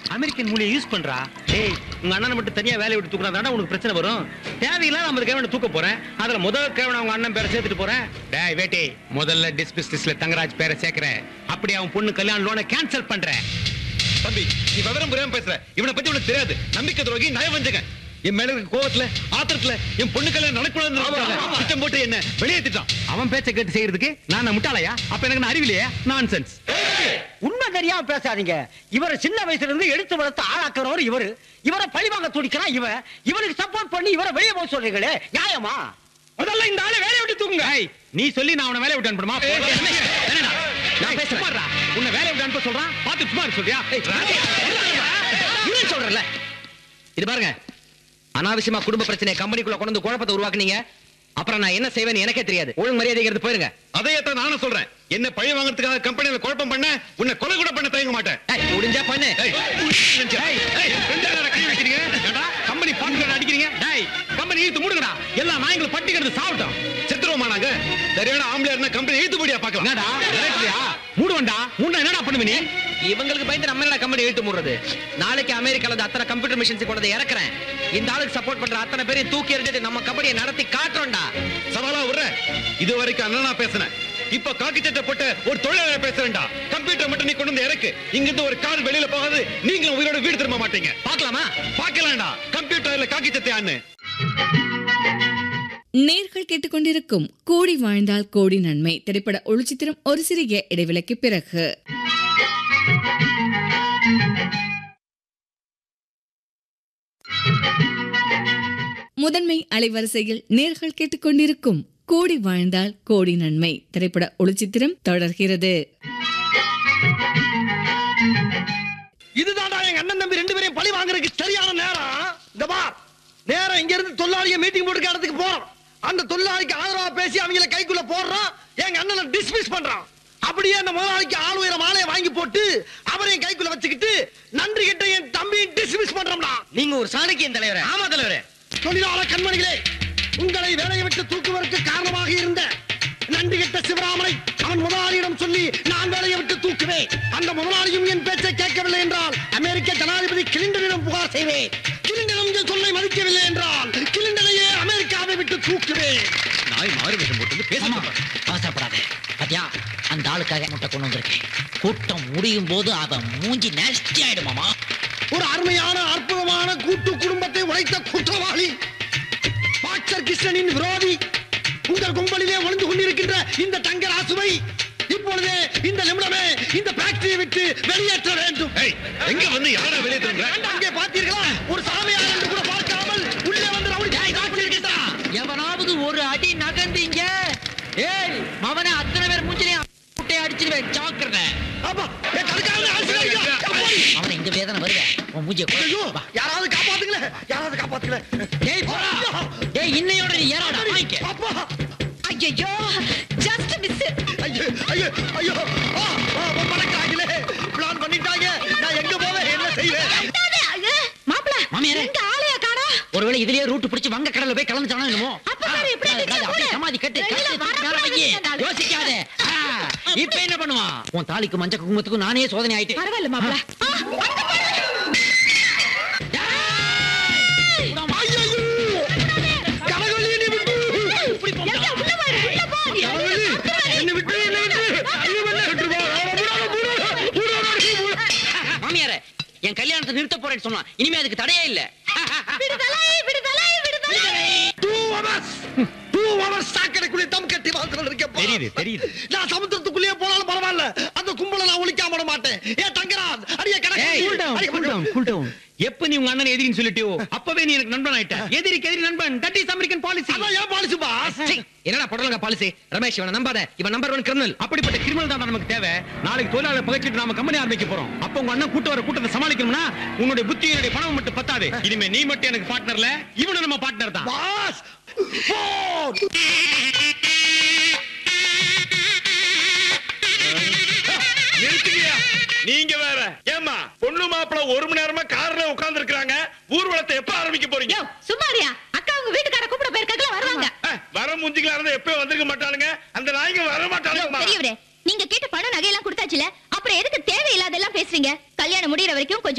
American மூலியை use பண்றா ஏய் உங்க அண்ணனை மட்டும் தனியா வேலையை விட்டு தூக்குனா உனக்கு பிரச்சனை வரும் தேவையில்லாத ஐம்பது கிழவனை தூக்க போறேன் அதுல முதல் கிழவனை அவங்க அண்ணன் பேரை சேர்த்துட்டு போறேன் டேய் வேட்டி முதல்ல டிஸ்மிஸ் லிஸ்ட்ல தங்கராஜ் பேரை சேர்க்கிறேன் அப்படி அவன் பொண்ணு கல்யாண லோனை கேன்சல் பண்றேன் தம்பி நீ விவரம் புரியாம பேசுற இவனை பத்தி உனக்கு தெரியாது நம்பிக்கை துரோகி நயவஞ்சக என் மேல இருக்க கோவத்துல ஆத்திரத்துல என் பொண்ணு கல்யாணம் நடக்கூடாதுன்னு திட்டம் போட்டு என்ன வெளியேத்திட்டான் அவன் பேச்சை கேட்டு செய்யறதுக்கு நான் என்ன முட்டாளையா அப்ப எனக்கு நான் அறிவிலையே நான்சென்ஸ் உண்மை தெரியாம பேசாதீங்க இவரை சின்ன வயசுல இருந்து எடுத்து வளர்த்து ஆளாக்குறவர் இவரு இவரை பழிவாங்க துடிக்கிறான் இவன் இவனுக்கு சப்போர்ட் பண்ணி இவரை வெளியே போக சொல்றீங்களே நியாயமா முதல்ல இந்த ஆளை வேலையை விட்டு தூக்குங்க நீ சொல்லி நான் அவனை வேலையை விட்டு அனுப்பணுமா என்னடா? நான் பேசுறேன் உன்னை வேலையை விட்டு அனுப்ப சொல்றான் பாத்து சும்மா இருக்க சொல்றியா இல்லைன்னு சொல்றேன்ல இது பாருங்க அனாவசியமா குடும்ப பிரச்சனை கம்பெனிக்குள்ள கொண்டு வந்து குழப்பத்தை உருவாக்குனீங்க அப்புறம் நான் என்ன செய்வேன்னு எனக்கே தெரியாது ஒழுங்கு மரியாதைங்கிறது போயிருங்க அதையத்தான் நானும் சொல்றேன் என்ன பழி வாங்குறதுக்காக கம்பெனியில குழப்பம் பண்ண உன்னை கொலை கூட பண்ண தயங்க மாட்டேன் ஏய், முடிஞ்சா பண்ணு ஏய், ஏய், ஏய், ரெண்டு நேரம் கை வைக்கிறீங்க ஏண்டா கம்பெனி பாட்டுல அடிக்கிறீங்க டேய் கம்பெனி இழுத்து மூடுங்கடா எல்லா நாய்களும் பட்டிக்கிறது சாப்பிட்டோம் செத்துருவோமா நாங்க சரியான ஆம்பளையா இருந்தா கம்பெனி இழுத்துபடியா பாக்கலாம் என்னடா விரட்டுறியா? மூடுவண்டா மூணு என்னடா பண்ணுவ நீ இவங்களுக்கு பயந்து நம்ம என்ன கம்பெனி இழுத்து மூடுறது நாளைக்கு அமெரிக்கால இருந்து அத்தனை கம்ப்யூட்டர் மிஷின்ஸ் கொண்டு வந்து இறக்குறேன் இந்த ஆளுக்கு சப்போர்ட் பண்ற அத்தனை பேரையும் தூக்கி எறிஞ்சிட்டு நம்ம கம்பெனியை நடத்தி காட்டுறோம்டா சவாலா விடுற இது வரைக்கும் அண்ணனா பேசுனேன் இப்ப காக்கி சட்டை போட்டு ஒரு தொழிலாளர் பேசுறேன்டா கம்ப்யூட்டர் மட்டும் நீ கொண்டு வந்து இறக்கு இங்க இருந்து ஒரு கால் வெளியில போகாது நீங்களும் உயிரோட வீடு திரும்ப மாட்டீங்க பார்க்கலாமா பாக்கலாம்டா கம்ப்யூட்டர்ல காக்கி சட்டையான்னு நேர்கள் கேட்டுக்கொண்டிருக்கும் கோடி வாழ்ந்தால் கோடி நன்மை திரைப்பட ஒளிச்சித்திரம் ஒரு சிறிய இடைவேளைக்கு பிறகு முதன்மை அலைவரிசையில் நேர்கள் கேட்டுக்கொண்டிருக்கும் கோடி வாழ்ந்தால் கோடி நன்மை திரைப்பட ஒளிச்சித்திரம் தொடர்கிறது இதுதான்டா எங்க அண்ணன் தம்பி ரெண்டு பேரையும் பழி வாங்குறதுக்கு சரியான நேரம் இந்த பார் நேரம் இங்க இருந்து தொழிலாளிய மீட்டிங் போட்டு இடத்துக்கு போறோம் அந்த தொழிலாளிக்கு ஆதரவா பேசி அவங்கள கைக்குள்ள போடுறோம் எங்க அண்ணனை டிஸ்மிஸ் பண்றான் அப்படியே அந்த முதலாளிக்கு ஆள் உயர மாலையை வாங்கி போட்டு அவரையும் கைக்குள்ள வச்சுக்கிட்டு நன்றி கிட்ட என் தம்பியும் டிஸ்மிஸ் பண்றோம்டா நீங்க ஒரு சாணக்கியன் தலைவரே ஆமா தலைவரே தொழிலாளர் கண்மணிகளே உங்களை வேலையை விட்டு தூக்குவதற்கு காரணமாக இருந்த நன்றி கெட்ட சிவராமனை அவன் முதலாளியிடம் சொல்லி நான் வேலையை விட்டு தூக்குவேன் அந்த முதலாளியும் என் பேச்சை கேட்கவில்லை என்றால் அமெரிக்க ஜனாதிபதி கிளிண்டனிடம் புகார் செய்வேன் கிளிண்டனும் என் சொல்லை மதிக்கவில்லை என்றால் கிளிண்டனையே அமெரிக்காவை விட்டு தூக்குவேன் நாய் மாறு வேஷம் போட்டு பேச அவசரப்படாத பாத்தியா அந்த ஆளுக்காக முட்டை கொண்டு வந்திருக்கேன் கூட்டம் முடியும் போது அவன் மூஞ்சி நஷ்டி ஆயிடுமாமா ஒரு அருமையான அற்புதமான கூட்டு குடும்பத்தை உடைத்த குற்றவாளி பாக்சர் கிருஷ்ணனின் விரோதி உங்கள் கும்பலிலே ஒளிந்து கொண்டிருக்கின்ற இந்த தங்கராசுவை இப்பொழுதே இந்த நிமிடமே இந்த ஃபேக்டரியை விட்டு வெளியேற்ற வேண்டும் ஏய் எங்க வந்து யாரா வெளியே தூங்குற அங்கே பார்த்தீர்களா ஒரு சாமியார் என்று கூட பார்க்காமல் உள்ளே வந்து ரவுடி காட்சி இருக்கின்றான் எவனாவது ஒரு அடி நகர்ந்தீங்க ஏய் மவனை அத்தனை பேர் மூஞ்சிலையும் முட்டையை அடிச்சிருவேன் ஜாக்கிரதை அப்பா என் கடுக்காரனை அடிச்சுடாதீங்க. அப்பாடி. அவனை இந்த வேதனை வருக உன் மூஞ்சிய ஐயோ யாராவது காப்பாத்துங்களே யாராவது காப்பாத்துங்களே டேய் போடா டேய் இன்னையோட நீ ஏறாடா வாங்கிக்க அப்பா ஐயோ ஜஸ்ட் மிஸ் ஐயோ ஐயோ ஐயோ ஆ, ஆ, மடக்காங்களே பிளான் பண்ணிட்டாங்க நான் எங்க போவேன் என்ன செய்வேன் மாப்பிள மாமியாரே. எங்க ஆளைய காணா ஒருவேளை இதுலயே ரூட் பிடிச்சு வங்க கடல்ல போய் கலந்துட்டானோ என்னமோ அப்ப பாரு, இப்படி ஆ, அடிச்சா அப்படியே கூட. சமாதி கட்டு இல்ல, கட்டு வரக்கூடாது நேரா வையி. இந்த ஆளு. யோசிக்காத ஆ, இப்ப என்ன பண்ணுவான் உன் தாலிக்கு மஞ்ச குங்குமத்துக்கும் நானே சோதனை ஆயிட்டு பரவாயில்ல மாப்பிள கனகொல்லி என்னை விட்டு கனகொல்லி என்னை விட்டு என்னை விட்டு ஐயோ, என்னை விட்டு போ. மூடாத, மூடாத, மூடாத, மூடாத. மாமியாரே என் கல்யாணத்தை நிறுத்த போறேன்னு சொன்னா இனிமே அதுக்கு தடையே இல்ல Two hours. Two hours சாக்கடைக்குள்ளே தம் கட்டி வாழ்ந்துட்டு இருக்கேன்ப்பா. தெரியுது, தெரியுது. நான் சமுத்திரத்துக்குள்ளேயே போனாலும் பரவாயில்ல அந்த கும்பலை நான் ஒழிக்காம விட மாட்டேன் ஏன் தங்கராஜ் அடியே ஏய் கணக்கு cool down cool down cool down எப்ப நீ உங்க அண்ணன் எதிரின்னு சொல்லிட்டியோ அப்பவே நீ எனக்கு நண்பன் ஆயிட்ட எதிரிக்கு எதிரி நண்பன் தட் இஸ் அமெரிக்கன் பாலிசி அதான் ஏன் பாலிசி பாஸ் என்னடா படலங்க பாலிசி ரமேஷ் இவனை நம்பாத இவன் நம்பர் ஒன் கிரிமினல் அப்படிப்பட்ட கிரிமினல் தான் நமக்கு தேவை நாளைக்கு தொழிலாளர் பகைச்சிட்டு நாம கம்பெனி ஆரம்பிக்க போறோம் அப்ப உங்க அண்ணன் கூட்ட வர கூட்டத்தை சமாளிக்கணும்னா உன்னுடைய புத்தி என்னுடைய பணம் மட்டும் பத்தாது இனிமே நீ மட்டும் எனக்கு பார்ட்னர்ல இவனும் நம்ம பார்ட்னர் தான் பாஸ் போன் நிறுத்துங்கயா நீங்க வேற ஏமா பொண்ணு மாப்பிள ஒரு மணி நேரமா கார்ல உட்கார்ந்து இருக்காங்க ஊர்வலத்தை எப்ப ஆரம்பிக்க போறீங்க சும்மாரியா அக்கா உங்க வீட்டுக்கார கூப்பிட போயிருக்காங்களா வருவாங்க அஹ், வர முஞ்சிகளா இருந்தா எப்ப வந்திருக்க மாட்டானுங்க அந்த நாய்ங்க வர மாட்டானுங்க பெரியவரே நீங்க கேட்ட பணம் நகையெல்லாம் கொடுத்தாச்சுல அப்புறம் எதுக்கு தேவையில்லாதெல்லாம் பேசுறீங்க கல்யாணம் முடியற வரைக்கும் கொஞ்சம்